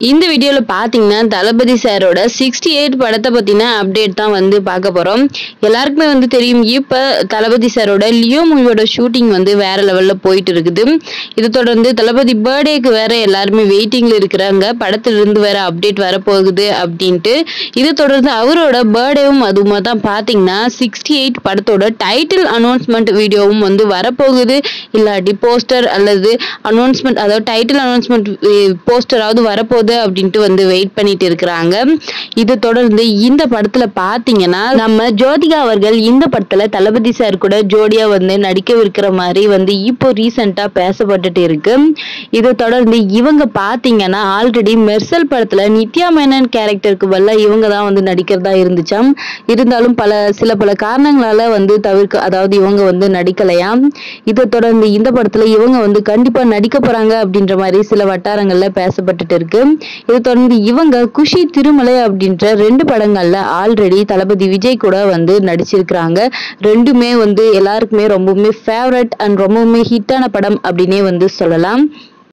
இந்த வீடியோல பாத்தீங்கன்னா தளபதி சாரோட சிக்ஸ்டி எயிட் படத்தை பத்தின அப்டேட் தான் வந்து பார்க்க போறோம் எல்லாருக்குமே வந்து தெரியும் இப்ப தளபதி சாரோட லியோ மூவியோட ஷூட்டிங் வந்து வேற லெவல்ல போயிட்டு இருக்குது இது தொடர்ந்து தளபதி பர்த்டேக்கு வேற எல்லாருமே வெயிட்டிங்ல இருக்கிறாங்க படத்துல இருந்து வேற அப்டேட் வரப்போகுது அப்படின்ட்டு இது தொடர்ந்து அவரோட பர்த்டேவும் அதுவுமா தான் பாத்தீங்கன்னா சிக்ஸ்டி எயிட் படத்தோட டைட்டில் அனௌன்ஸ்மெண்ட் வீடியோவும் வந்து வரப்போகுது இல்லாட்டி போஸ்டர் அல்லது அனௌன்ஸ்மெண்ட் அதாவது டைட்டில் அனௌன்ஸ்மெண்ட் போஸ்டராவது வரப்போகுது அப்படின்ட்டு வந்து வெயிட் பண்ணிட்டு இருக்கிறாங்க இது தொடர்ந்து இந்த படத்துல பாத்தீங்கன்னா நம்ம ஜோதிகா அவர்கள் இந்த படத்துல தளபதி சார் கூட ஜோடியா வந்து நடிக்கவிருக்கிற மாதிரி வந்து இப்போ ரீசெண்டா பேசப்பட்டுட்டு இருக்கு இது தொடர்ந்து இவங்க பாத்தீங்கன்னா ஆல்ரெடி மெர்சல் படத்துல நித்யா மேனன் கேரக்டருக்கு பதிலா இவங்க தான் வந்து நடிக்கிறதா இருந்துச்சாம் இருந்தாலும் பல சில பல காரணங்களால வந்து தவிர்க்க அதாவது இவங்க வந்து நடிக்கலையாம் இதை தொடர்ந்து இந்த படத்துல இவங்க வந்து கண்டிப்பா நடிக்க போறாங்க அப்படின்ற மாதிரி சில வட்டாரங்கள்ல பேசப்பட்டுட்டு இருக்கு இது தொடர்ந்து இவங்க குஷி திருமலை அப்படின்ற ரெண்டு படங்கள்ல ஆல்ரெடி தளபதி விஜய் கூட வந்து நடிச்சிருக்கிறாங்க ரெண்டுமே வந்து எல்லாருக்குமே ரொம்பவுமே ஃபேவரட் அண்ட் ரொம்பவுமே ஹிட்டான படம் அப்படின்னே வந்து சொல்லலாம்